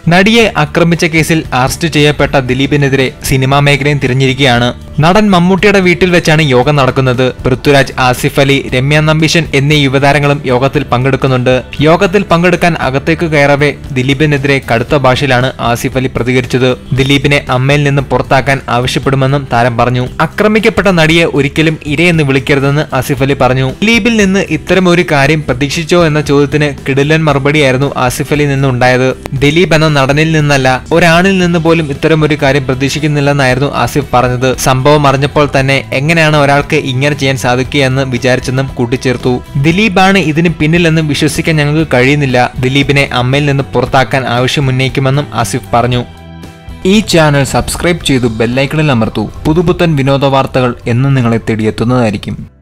നടിയെ ആക്രമിച്ച കേസിൽ അറസ്റ്റ് ചെയ്യപ്പെട്ട ദിലീപിനെതിരെ സിനിമാ മേഖലയും തിരിഞ്ഞിരിക്കുകയാണ് നടൻ മമ്മൂട്ടിയുടെ വീട്ടിൽ വെച്ചാണ് യോഗം നടക്കുന്നത് പൃഥ്വിരാജ് ആസിഫ് അലി രമ്യ നമ്പീശൻ എന്നീ യുവതാരങ്ങളും യോഗത്തിൽ പങ്കെടുക്കുന്നുണ്ട് യോഗത്തിൽ പങ്കെടുക്കാൻ അകത്തേക്ക് കയറവെ ദിലീപിനെതിരെ കടുത്ത ഭാഷയിലാണ് ആസിഫ് അലി പ്രതികരിച്ചത് ദിലീപിനെ അമ്മയിൽ നിന്ന് പുറത്താക്കാൻ ആവശ്യപ്പെടുമെന്നും താരം പറഞ്ഞു ആക്രമിക്കപ്പെട്ട നടിയെ ഒരിക്കലും ഇരയെന്ന് വിളിക്കരുതെന്ന് ആസിഫ് അലി പറഞ്ഞു ദിലീപിൽ നിന്ന് ഇത്തരം ഒരു കാര്യം പ്രതീക്ഷിച്ചോ എന്ന ചോദ്യത്തിന് കിടിലൻ മറുപടിയായിരുന്നു ആസിഫ് അലി നിന്നുണ്ടായത് ദിലീപ് എന്ന നടനിൽ നിന്നല്ല ഒരാണിൽ നിന്ന് പോലും ഇത്തരം ഒരു കാര്യം പ്രതീക്ഷിക്കുന്നില്ലെന്നായിരുന്നു ആസിഫ് പറഞ്ഞത് സംഭവം അറിഞ്ഞപ്പോൾ തന്നെ എങ്ങനെയാണ് ഒരാൾക്ക് ഇങ്ങനെ ചെയ്യാൻ സാധിക്കുകയെന്ന് വിചാരിച്ചെന്നും കൂട്ടിച്ചേർത്തു ദിലീപാണ് ഇതിന് പിന്നിലെന്നും വിശ്വസിക്കാൻ ഞങ്ങൾക്ക് കഴിയുന്നില്ല ദിലീപിനെ അമ്മയിൽ നിന്ന് പുറത്താക്കാൻ ആവശ്യമുന്നയിക്കുമെന്നും ആസിഫ് പറഞ്ഞു ഈ ചാനൽ സബ്സ്ക്രൈബ് ചെയ്തു ബെല്ലൈക്കണിൽ അമർത്തൂ പുതുപുത്തൻ വിനോദ വാർത്തകൾ എന്നും നിങ്ങളെ തേടിയെത്തുന്നതായിരിക്കും